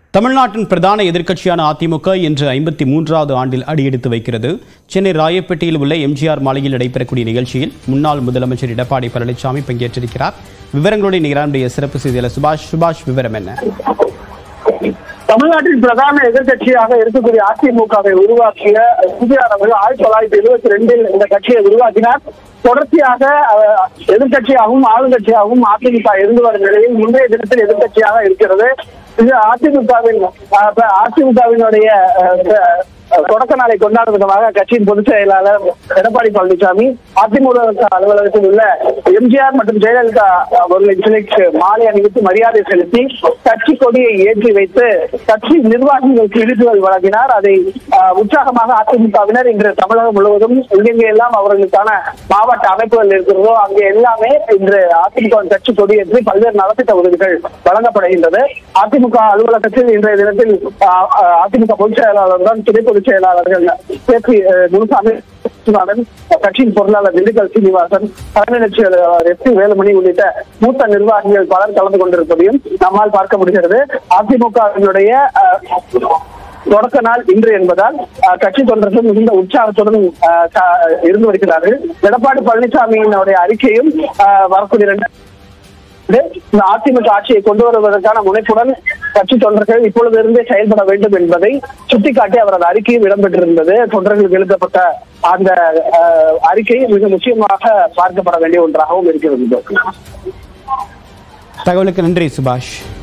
தமிழ்நாட்டின் பிரதான எதிர்க்கட்சியான அதிமுக இன்று ஐம்பத்தி மூன்றாவது ஆண்டில் அடியெடுத்து வைக்கிறது சென்னை ராயப்பேட்டையில் உள்ள எம்ஜிஆர் மாலையில் நடைபெறக்கூடிய நிகழ்ச்சியில் முன்னாள் முதலமைச்சர் எடப்பாடி பழனிசாமி பங்கேற்றிருக்கிறார் விவரங்களுடைய நிகரானுடைய சிறப்பு செய்தியாளர் சுபாஷ் சுபாஷ் விவரம் என்ன தமிழ்நாட்டின் பிரதான எதிர்க்கட்சியாக இருக்கக்கூடிய அதிமுகவை உருவாக்கிய எம்ஜிஆர் அவர்கள் ஆயிரத்தி தொள்ளாயிரத்தி எழுபத்தி ரெண்டில் இந்த கட்சியை உருவாக்கினார் தொடர்ச்சியாக அஹ், எதிர்க்கட்சியாகவும் ஆளுங்கட்சியாகவும் அதிமுக இருந்து வரும் நிலையில் முந்தைய தினத்தில் எதிர்க்கட்சியாக இருக்கிறது இது அதிமுகவின் அஹ், ப- அதிமுகவினுடைய அஹ், அஹ், தொடக்க நாளை கொண்டாடும் விதமாக கட்சியின் பொதுச் செயலாளர் எடப்பாடி பழனிசாமி அதிமுக அலுவலகத்தில் உள்ள எம்ஜிஆர் மற்றும் ஜெயலலிதா அவர்களின் சிலைக்கு மாலை அணிவித்து மரியாதை செலுத்தி கட்சி கொடியை ஏற்றி வைத்து கட்சி நிர்வாகிகளுக்கு இனிப்புகள் வழங்கினார் அதை ஆஹ், உற்சாகமாக அதிமுகவினர் இன்று தமிழகம் முழுவதும் எங்கெங்கெல்லாம் அவர்களுக்கான மாவட்ட அமைப்புகள் இருக்கிறதோ அங்கே எல்லாமே இன்று அதிமுக கட்சி கொடியேற்றி பல்வேறு நலத்திட்ட உதவிகள் வழங்கப்படுகின்றது அதிமுக அலுவலகத்தில் இன்றைய தினத்தில் ஆஹ், ஆஹ், அதிமுக பொதுச் செயலாளருடன் துணை பொதுச் செயலாளர்கள் கே பி முனுசாமி விஸ்வநாதன், கட்சியின் பொருளாளர் திண்டுக்கல் சீனிவாசன் தலைமை செயலாளர் எஸ் பி வேலுமணி உள்ளிட்ட மூத்த நிர்வாகிகள் பலர் கலந்து கொண்டிருப்பதையும் நம்மால் பார்க்க முடிகிறது அதிமுகவினுடைய அஹ், தொடக்க நாள் இன்று என்பதால் அஹ், கட்சி தொண்டர்கள் மிகுந்த உற்சாகத்துடன் அஹ், க- இருந்து வருகிறார்கள் எடப்பாடி பழனிசாமியினுடைய அறிக்கையும் அஹ், வரக்கூடிய இரண்டு இந்த அதிமுக ஆட்சியை கொண்டு வருவதற்கான முனைப்புடன் கட்சி தொண்டர்கள் இப்பொழுது இருந்தே செயல்பட வேண்டும் என்பதை சுட்டிக்காட்டி அவரது அறிக்கையும் இடம்பெற்றிருந்தது தொண்டர்களுக்கு எழுதப்பட்ட அந்த அஹ், அறிக்கை மிக முக்கியமாக பார்க்கப்பட வேண்டிய ஒன்றாகவும் இருக்கிறது தகவலுக்கு நன்றி சுபாஷ்